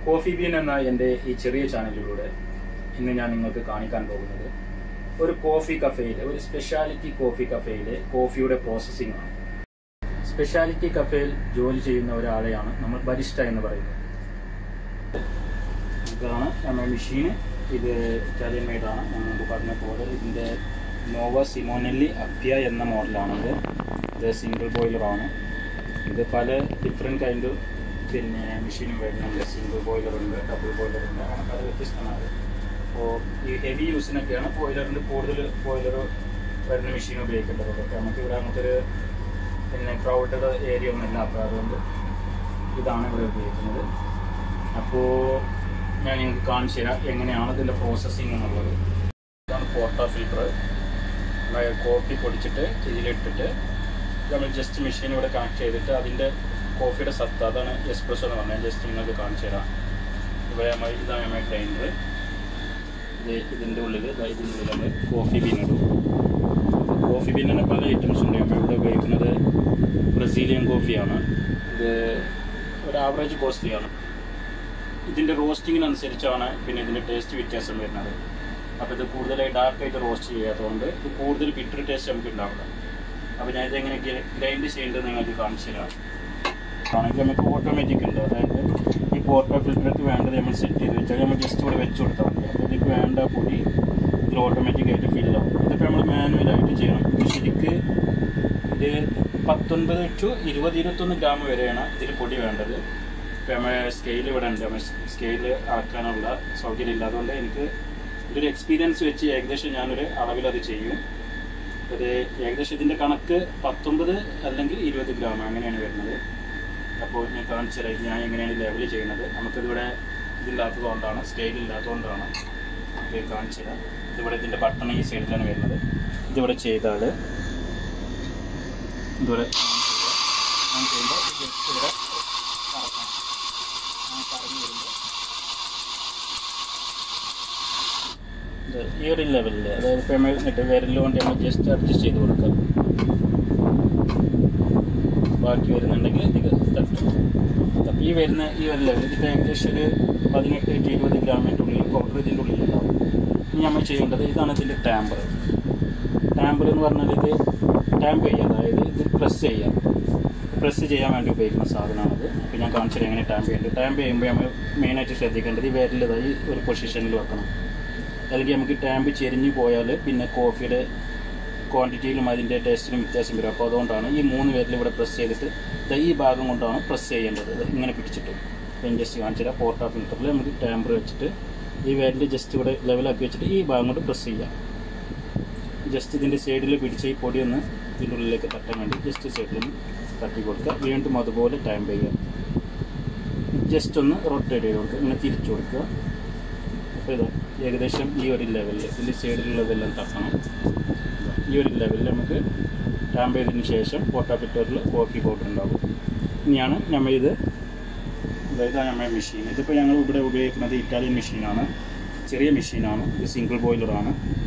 coffee bean എന്ന എൻ്റെ ഈ ചെറിയ ചാനലിലൂടെ ഇന്ന് ഞാൻ നിങ്ങൾക്ക് കാണിക്കാൻ പോകുന്നത് ഒരു കോഫി കഫേയിൽ ഒരു സ്പെഷ്യാലിറ്റി കോഫി കഫേയിലെ കോഫിയുടെ പ്രോസസ്സിംഗ് ആണ് സ്പെഷ്യാലിറ്റി കഫേയിൽ ജോലി ചെയ്യുന്ന ഒരാളെയാണ് നമ്മൾ ബരിസ്റ്റ എന്ന് പറയുന്നത് ഇതാണ് നമ്മുടെ മെഷീൻ ഇത് ഇറ്റാലിയൻ മെയ്ഡാണ് ഞാൻ മുമ്പ് പറഞ്ഞ പോലെ ഇതിൻ്റെ നോവ സിമോനെല്ലി അപ്യ എന്ന മോഡലാണിത് ഇത് സിംഗിൾ ബോയിലറാണ് ഇത് പല ഡിഫറെൻറ്റ് കൈൻഡ് പിന്നെ മെഷീനും വരുന്നുണ്ട് സിംഗിൾ ബോയിലർ ഉണ്ട് ഡബിൾ ബോയിലർ ഉണ്ട് അങ്ങനെ പല വ്യത്യസ്തമാണ് അപ്പോൾ ഈ ഹെവി യൂസിനൊക്കെയാണ് ബോയിലറിൻ്റെ കൂടുതൽ ബോയിലർ വരുന്ന മെഷീൻ ഉപയോഗിക്കേണ്ടത് പക്ഷേ നമുക്ക് ഇവിടെ അങ്ങനത്തൊരു പിന്നെ ക്രൗഡഡ് ഏരിയ ഒന്നുമില്ല അപ്പോൾ അതുകൊണ്ട് ഇതാണ് ഇവിടെ ഉപയോഗിക്കുന്നത് അപ്പോൾ ഞാൻ നിങ്ങൾക്ക് കാണിച്ചു തരാം എങ്ങനെയാണ് ഇതിൻ്റെ പ്രോസസ്സിങ് എന്നുള്ളത് ഇതാണ് പോർട്ട ഫിൽറ്റർ കോഫി പൊടിച്ചിട്ട് ഇതിലിട്ടിട്ട് നമ്മൾ ജസ്റ്റ് മെഷീൻ ഇവിടെ കണക്ട് ചെയ്തിട്ട് അതിൻ്റെ കോഫിയുടെ സത്ത അതാണ് എക്സ്പ്രസ് എന്ന് പറഞ്ഞാൽ ജസ്റ്റ് നിങ്ങൾക്ക് കാണിച്ചു തരാം ഇവിടെ നമ്മൾ ഇതാണ് നമ്മൾ ഗ്രൈൻഡർ ഇത് ഇതിൻ്റെ ഉള്ളിൽ ദാ ഇതിൻ്റെ ഉള്ളിൽ നമ്മൾ കോഫി ബീൻ ഇടും കോഫി ബീനിന് പല ഐറ്റംസ് ഉണ്ട് നമ്മൾ ഇവിടെ ഉപയോഗിക്കുന്നത് ബ്രസീലിയൻ കോഫിയാണ് ഇത് ഒരു ആവറേജ് കോസ്റ്റ്ലിയാണ് ഇതിൻ്റെ റോസ്റ്റിങ്ങിനനുസരിച്ചാണ് പിന്നെ ഇതിൻ്റെ ടേസ്റ്റ് വ്യത്യാസം വരുന്നത് അപ്പോൾ ഇത് കൂടുതലായി ഡാർക്കായിട്ട് റോസ്റ്റ് ചെയ്യാത്തതുകൊണ്ട് ഇത് കൂടുതൽ ബിറ്റർ ടേസ്റ്റ് നമുക്ക് ഉണ്ടാവില്ല അപ്പോൾ ഞാൻ ഇതെങ്ങനെ ഗ്രൈൻഡ് ചെയ്യേണ്ടത് നിങ്ങൾക്ക് കാണിച്ചു തരാം ആണെങ്കിൽ നമുക്ക് ഓട്ടോമാറ്റിക് ഉണ്ട് അതായത് ഈ പോർട്ടോ ഫിൽറ്റർക്ക് വേണ്ടത് നമ്മൾ സെറ്റ് ചെയ്ത് വെച്ചാൽ നമ്മൾ ജസ്റ്റ് ഇവിടെ വെച്ച് കൊടുത്താൽ മതി അപ്പോൾ ഇതിലേക്ക് വേണ്ട പൊടി ഇതിൽ ഓട്ടോമാറ്റിക്കായിട്ട് ഫില്ലാവും ഇതിപ്പോൾ നമ്മൾ മാനുവലായിട്ട് ചെയ്യണം ഇത് ശരിക്ക് ഇത് പത്തൊൻപത് ടു ഇരുപത് ഇരുപത്തൊന്ന് ഗ്രാം വരെയാണ് ഇതിൽ പൊടി വേണ്ടത് ഇപ്പം നമ്മൾ സ്കെയിൽ ഇവിടെ ഉണ്ട് നമ്മൾ സ്കെയിൽ അളക്കാനുള്ള സൗകര്യം ഇല്ല അതുകൊണ്ട് എനിക്ക് ഇതൊരു എക്സ്പീരിയൻസ് വെച്ച് ഏകദേശം ഞാനൊരു അളവിൽ അത് ചെയ്യും അത് ഏകദേശം ഇതിൻ്റെ കണക്ക് പത്തൊമ്പത് അല്ലെങ്കിൽ ഇരുപത് ഗ്രാം അങ്ങനെയാണ് വരുന്നത് അപ്പോൾ ഞാൻ കാണിച്ചു തരാം ഇത് ഞാൻ എങ്ങനെയാണ് ലെവൽ ചെയ്യുന്നത് നമുക്കിതിവിടെ ഇതില്ലാത്തത് കൊണ്ടാണ് സ്കെയിൽ ഇല്ലാത്തതുകൊണ്ടാണ് ഇത് കാണിച്ചു തരാം ഇതിവിടെ ഇതിൻ്റെ ബട്ടൺ ഈ സൈഡിലാണ് വരുന്നത് ഇതിവിടെ ചെയ്താൽ ഇതിവിടെ ഓൺ ചെയ്യുമ്പോൾ ജസ്റ്റ് ഇവിടെ കറക്കണം അങ്ങനെ കറങ്ങി വരുമ്പോൾ ഇത് ഈ ഒരു ലെവലിൽ അതായത് ഇപ്പോൾ നമ്മൾ എന്നിട്ട് വിരലുകൊണ്ട് നമ്മൾ ജസ്റ്റ് അഡ്ജസ്റ്റ് ചെയ്ത് കൊടുക്കാം ബാക്കി വരുന്നുണ്ടെങ്കിൽ ഇത് തട്ടും അപ്പോൾ ഈ വരുന്ന ഈ ഒരു ലെവൽ ഇതിപ്പോൾ ഏകദേശം ഒരു പതിനെട്ട് ടു ഇരുപത് ഗ്രാമിൻ്റെ ഉള്ളിൽ പൗഡർ ഇതിൻ്റെ ഉള്ളിലുണ്ടാവും ഇനി നമ്മൾ ചെയ്യേണ്ടത് ഇതാണ് ഇതിൻ്റെ ടാമ്പർ ടാമ്പർ എന്ന് പറഞ്ഞാൽ ഇത് ടാമ്പ് ചെയ്യുക അതായത് ഇത് പ്രസ് ചെയ്യാം പ്രസ് ചെയ്യാൻ വേണ്ടി ഉപയോഗിക്കുന്ന സാധനമാണത് അപ്പോൾ ഞാൻ കാണിച്ചത് എങ്ങനെ ടാമ്പ് ചെയ്യേണ്ടത് ടാമ്പ് ചെയ്യുമ്പോൾ നമ്മൾ മെയിനായിട്ട് ശ്രദ്ധിക്കേണ്ടത് ഈ വിരലിതായി ഒരു പൊസിഷനിൽ വെക്കണം അല്ലെങ്കിൽ നമുക്ക് ടാമ്പ് ചെരിഞ്ഞു പോയാൽ പിന്നെ കോഫിയുടെ ക്വാണ്ടിറ്റിയിലും അതിൻ്റെ ടേസ്റ്റിലും വ്യത്യാസം വരും അപ്പോൾ അതുകൊണ്ടാണ് ഈ മൂന്ന് പേരിൽ ഇവിടെ പ്രസ് ചെയ്തിട്ട് ദാ ഈ ഭാഗം കൊണ്ടാണ് പ്രസ് ചെയ്യേണ്ടത് ഇത് ഇങ്ങനെ പിടിച്ചിട്ട് ഞാൻ ജസ്റ്റ് കാണിച്ചു തരാം പോർട്ടാ ഫിൽറ്ററിൽ നമുക്ക് ടാമ്പർ വെച്ചിട്ട് ഈ വേരിൽ ജസ്റ്റ് ഇവിടെ ലെവലാക്കി വെച്ചിട്ട് ഈ ഭാഗം കൊണ്ട് പ്രസ് ചെയ്യാം ജസ്റ്റ് ഇതിൻ്റെ സൈഡിൽ പിടിച്ച ഈ പൊടി ഒന്ന് ഇതിൻ്റെ ഉള്ളിലേക്ക് തട്ടാൻ വേണ്ടി ജസ്റ്റ് സൈഡിൽ തട്ടി കൊടുക്കുക വീണ്ടും അതുപോലെ ടാമ്പ് ചെയ്യുക ജസ്റ്റ് ഒന്ന് റൊട്ടേറ്റ് ചെയ്ത് കൊടുക്കുക ഇങ്ങനെ തിരിച്ചു കൊടുക്കുക അപ്പോൾ ഇത് ഏകദേശം ഈ ഒരു ലെവലിൽ ഇതിൻ്റെ സൈഡിലുള്ളതെല്ലാം തട്ടണം ഈ ഒരു ലെവലിൽ നമുക്ക് ടാമ്പ് ചെയ്തതിന് ശേഷം പോട്ടാപ്പിറ്ററിൽ കോഫി പൗഡർ ഉണ്ടാകും ഇനിയാണ് നമ്മൾ ഇത് ഇതാണ് നമ്മുടെ മെഷീൻ ഇതിപ്പോൾ ഞങ്ങൾ ഇവിടെ ഉപയോഗിക്കുന്നത് ഇറ്റാലിയൻ മെഷീനാണ് ചെറിയ മെഷീനാണ് ഇത് സിംഗിൾ ബോയിലറാണ്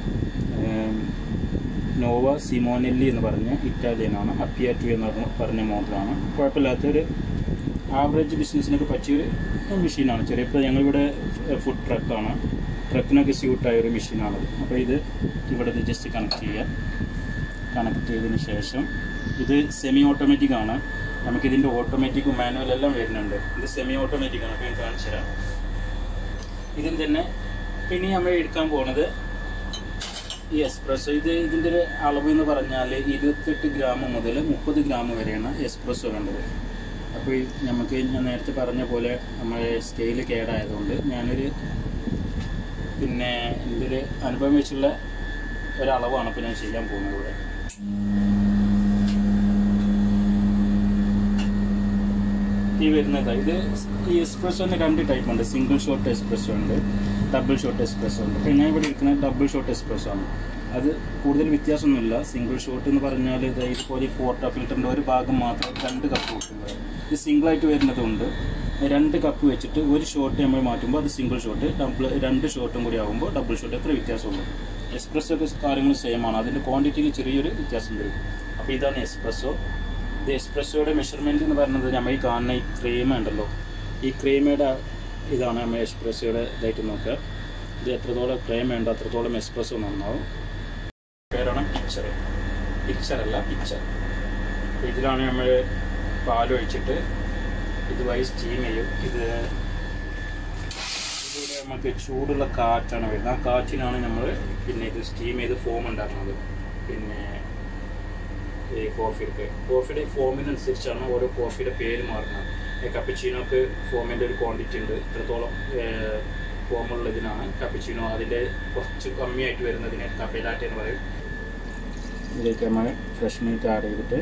നോവ സിമോനെല്ലി എന്ന് പറഞ്ഞ ഇറ്റാലിയനാണ് അപ്പിയാറ്റു എന്ന് പറഞ്ഞ പറഞ്ഞ മോഡലാണ് കുഴപ്പമില്ലാത്തൊരു ആവറേജ് ബിസിനസ്സിനൊക്കെ പറ്റിയൊരു മെഷീനാണ് ചെറിയ ഇപ്പോൾ ഞങ്ങളിവിടെ ഫുഡ് ട്രക്കാണ് ട്രക്കിനൊക്കെ സ്യൂട്ടായ ഒരു മെഷീനാണത് അപ്പോൾ ഇത് ഇവിടെ ഇത് ജസ്റ്റ് കണക്ട് ചെയ്യുക കണക്ട് ചെയ്തതിന് ശേഷം ഇത് സെമി ഓട്ടോമാറ്റിക് ആണ് നമുക്കിതിൻ്റെ ഓട്ടോമാറ്റിക്കും മാനുവൽ എല്ലാം വരുന്നുണ്ട് ഇത് സെമി ഓട്ടോമാറ്റിക് ആണ് അപ്പോൾ ഞാൻ കാണിച്ചു തരാം ഇതിൽ തന്നെ പിന്നെ നമ്മൾ എടുക്കാൻ പോകുന്നത് ഈ എക്സ്പ്രസ്സോ ഇത് ഇതിൻ്റെ ഒരു അളവ് എന്ന് പറഞ്ഞാൽ ഇരുപത്തെട്ട് ഗ്രാം മുതൽ മുപ്പത് ഗ്രാം വരെയാണ് എക്സ്പ്രസ്സോ വേണ്ടത് അപ്പോൾ ഈ നമുക്ക് ഞാൻ നേരത്തെ പറഞ്ഞ പോലെ നമ്മുടെ സ്കെയിൽ കേടായതുകൊണ്ട് ഞാനൊരു പിന്നെ എൻ്റെ ഒരു അനുഭവം വെച്ചുള്ള ഒരളവാണ് ഇപ്പോൾ ഞാൻ ചെയ്യാൻ പോകുന്നത് ഇവിടെ ഈ വരുന്നത് ഇത് ഈ എക്സ്പ്രസ്സോൻ്റെ രണ്ട് ടൈപ്പ് ഉണ്ട് സിംഗിൾ ഷോട്ട് എക്സ്പ്രസ്സോ ഉണ്ട് ഡബിൾ ഷോട്ട് എക്സ്പ്രസ്സോ ഉണ്ട് അപ്പോൾ ഞാൻ ഇവിടെ എടുക്കുന്നത് ഡബിൾ ഷോട്ട് എക്സ്പ്രസ്സോ ആണ് അത് കൂടുതൽ വ്യത്യാസമൊന്നുമില്ല സിംഗിൾ ഷോട്ട് എന്ന് പറഞ്ഞാൽ ഇത് ഇതുപോലെ ഈ പോർട്ട ഫിൽറ്ററിൻ്റെ ഒരു ഭാഗം മാത്രം രണ്ട് കപ്പ് കൊടുക്കുന്നത് ഇത് സിംഗിളായിട്ട് വരുന്നതുകൊണ്ട് രണ്ട് കപ്പ് വെച്ചിട്ട് ഒരു ഷോട്ട് നമ്മൾ മാറ്റുമ്പോൾ അത് സിംഗിൾ ഷോട്ട് ഡബിൾ രണ്ട് ഷോട്ടും കൂടി ആകുമ്പോൾ ഡബിൾ ഷോട്ട് എത്ര വ്യത്യാസമുള്ളൂ എക്സ്പ്രസ്സോ ഒക്കെ കാര്യങ്ങൾ സെയിം ആണ് അതിൻ്റെ ക്വാണ്ടിറ്റിയിൽ ചെറിയൊരു വ്യത്യാസം വരും അപ്പോൾ ഇതാണ് എക്സ്പ്രസ്സോ ഇത് എക്സ്പ്രസ്സോയുടെ മെഷർമെൻറ്റ് എന്ന് പറയുന്നത് നമ്മൾ ഈ കാണുന്ന ഈ ക്രീം ഉണ്ടല്ലോ ഈ ക്രീമയുടെ ഇതാണ് നമ്മൾ എക്സ്പ്രസ്സോയുടെ ഇതായിട്ട് നോക്കുക ഇത് എത്രത്തോളം ക്രൈം വേണ്ട അത്രത്തോളം എക്സ്പ്രസ്സോ നന്നാവും പേരാണ് പിക്ചർ പിക്ചറല്ല പിക്ചർ ഇതിലാണ് നമ്മൾ പാലൊഴിച്ചിട്ട് ഇതുവഴി സ്റ്റീം ചെയ്യും ഇത് ഇതിലൂടെ നമുക്ക് ചൂടുള്ള കാറ്റാണ് വരുന്നത് ആ കാറ്റിനാണ് നമ്മൾ പിന്നെ ഇത് സ്റ്റീം ചെയ്ത് ഫോം ഉണ്ടാക്കുന്നത് പിന്നെ ഈ കോഫിക്ക് കോഫിയുടെ ഫോമിനനുസരിച്ചാണ് ഓരോ കോഫിയുടെ പേര് മാറുന്നത് ഈ കപ്പച്ചീനോക്ക് ഫോമിൻ്റെ ഒരു ക്വാണ്ടിറ്റി ഉണ്ട് ഇത്രത്തോളം ഫോമുള്ള ഇതിനാണ് കപ്പച്ചീനോ അതിൻ്റെ കുറച്ച് കമ്മിയായിട്ട് വരുന്നതിനെ കപ്പയിലാറ്റ എന്ന് പറയും ഇതിലേക്ക് നമ്മൾ ഫ്രഷ് മിൽക്ക് ആഡ് ചെയ്തിട്ട്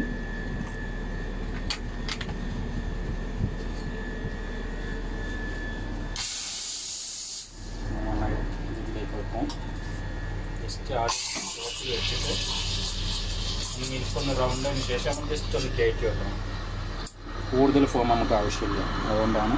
നമ്മൾ ഇതിലേക്ക് വെക്കും ജസ്റ്റ് ആദ്യം ടോപ്പിൽ വെച്ചിട്ട് ഈ മിൽക്കൊന്ന് റൗണ്ട് ആയതിനു ശേഷം നമ്മൾ ജസ്റ്റ് ഒന്ന് കയറ്റി വെക്കണം കൂടുതൽ ഫോം നമുക്ക് ആവശ്യമില്ല അതുകൊണ്ടാണ്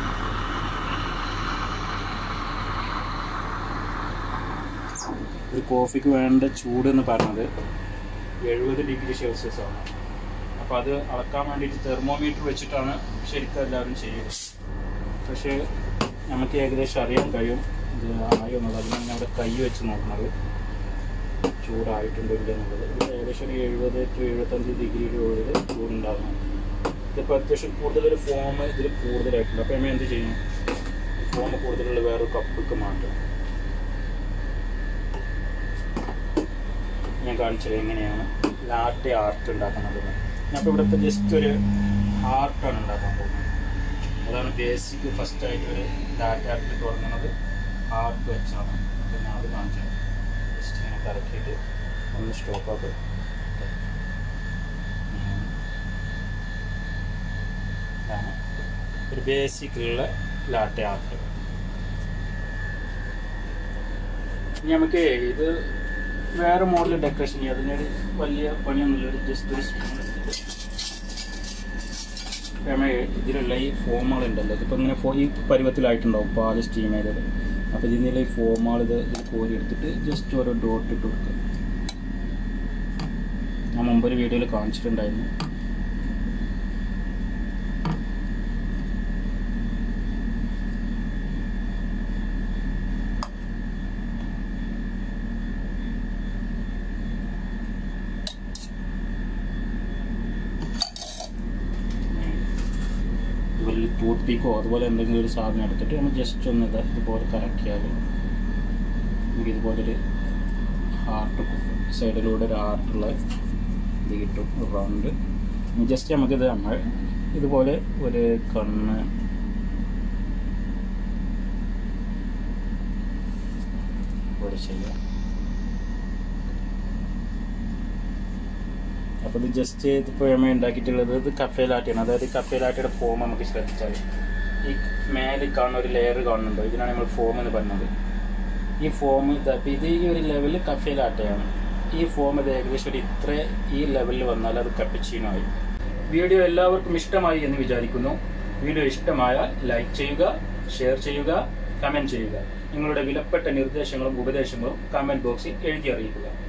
ഒരു കോഫിക്ക് വേണ്ട ചൂട് എന്ന് പറഞ്ഞത് എഴുപത് ഡിഗ്രി സെൽഷ്യസ് ആണ് അപ്പോൾ അത് അളക്കാൻ വേണ്ടിയിട്ട് തെർമോമീറ്റർ വെച്ചിട്ടാണ് ശരിക്കും എല്ലാവരും ചെയ്യുന്നത് പക്ഷേ നമുക്ക് ഏകദേശം അറിയാൻ കഴിയും ഇത് ആയോ എന്നുള്ളത് അതിനാണ് ഞാൻ അവിടെ കൈ വെച്ച് നോക്കുന്നത് ചൂടായിട്ടുണ്ടോ ഇല്ല എന്നുള്ളത് ഇത് ഏകദേശം ഒരു എഴുപത് ടു എഴുപത്തഞ്ച് ഡിഗ്രിയുടെ ഉള്ളിൽ ചൂടുണ്ടാകും ഇതിപ്പോൾ അത്യാവശ്യം കൂടുതലൊരു ഫോം ഇതിൽ കൂടുതലായിട്ടുണ്ട് അപ്പോൾ നമ്മൾ എന്ത് ചെയ്യും ഫോം കൂടുതലുള്ള വേറൊരു കപ്പിക്ക് മാറ്റും ഞാൻ കാണിച്ചത് എങ്ങനെയാണ് ലാറ്റെ ആർട്ട് ഉണ്ടാക്കുന്നത് അപ്പോൾ ഇവിടുത്തെ ജസ്റ്റ് ഒരു ആർട്ടാണ് ഉണ്ടാക്കാൻ പോകുന്നത് അതാണ് ബേസിക് ഫസ്റ്റ് ആയിട്ട് ഒരു ലാറ്റ് ആർട്ട് തുടങ്ങുന്നത് ആർട്ട് വെച്ചാണ് അപ്പോൾ ഞാൻ അത് കാണിച്ചത് ജസ്റ്റ് ഇങ്ങനെ കറക്കിയിട്ട് ഒന്ന് സ്റ്റോപ്പ് ആക്കും ഇതാണ് ഒരു ബേസിക്കുള്ള ലാറ്റെ ആർട്ട് ഇനി നമുക്ക് ഇത് വേറെ മോഡൽ ഡെക്കറേഷൻ ചെയ്യാം അതിനൊരു വലിയ പണിയൊന്നുമില്ല ഒരു ജസ്റ്റ് ഒരു സ്പൂൺ നമ്മൾ ഇതിലുള്ള ഈ ഫോമുകൾ ഉണ്ടല്ലോ ഇതിപ്പോൾ ഇങ്ങനെ ഫോ ഈ പരുവത്തിലായിട്ടുണ്ടാവും പാല് സ്റ്റീം ചെയ്തത് അപ്പോൾ ഇതിനുള്ള ഈ ഫോമുകൾ ഇത് ഇതിൽ കോരി എടുത്തിട്ട് ജസ്റ്റ് ഓരോ ഡോട്ട് ഇട്ട് കൊടുക്കുക ഞാൻ മുമ്പൊരു വീഡിയോയിൽ കാണിച്ചിട്ടുണ്ടായിരുന്നു ഇതുപോലെ ടൂത്ത് പീക്കോ അതുപോലെ എന്തെങ്കിലും ഒരു സാധനം എടുത്തിട്ട് നമ്മൾ ജസ്റ്റ് ഒന്ന് ഇത് ഇതുപോലെ കറക്കിയാൽ നമുക്ക് ഇതുപോലൊരു ഹാർട്ട് സൈഡിലൂടെ ഒരു ഹാർട്ടുള്ള ഇത് കിട്ടും റൗണ്ട് ജസ്റ്റ് നമുക്കിത് നമ്മൾ ഇതുപോലെ ഒരു കണ്ണ് പോലെ ചെയ്യാം അപ്പോൾ ഇത് ജസ്റ്റ് ഇതിപ്പോൾ നമ്മൾ ഉണ്ടാക്കിയിട്ടുള്ളത് ഇത് കഫേലാറ്റയാണ് അതായത് കഫേലാറ്റയുടെ ഫോം നമുക്ക് ശ്രദ്ധിച്ചാൽ ഈ മേലെ കാണുന്ന ഒരു ലെയർ കാണുന്നുണ്ടോ ഇതിനാണ് നമ്മൾ ഫോം എന്ന് പറയുന്നത് ഈ ഫോം ഇത് അപ്പോൾ ഇത് ഈ ഒരു ലെവലിൽ കഫേലാറ്റയാണ് ഈ ഫോം ഇത് ഏകദേശം ഒരു ഇത്ര ഈ ലെവലിൽ വന്നാൽ അത് കപ്പിച്ചീനോ ആയി വീഡിയോ എല്ലാവർക്കും ഇഷ്ടമായി എന്ന് വിചാരിക്കുന്നു വീഡിയോ ഇഷ്ടമായാൽ ലൈക്ക് ചെയ്യുക ഷെയർ ചെയ്യുക കമൻറ്റ് ചെയ്യുക നിങ്ങളുടെ വിലപ്പെട്ട നിർദ്ദേശങ്ങളും ഉപദേശങ്ങളും കമൻറ്റ് ബോക്സിൽ എഴുതി അറിയിക്കുക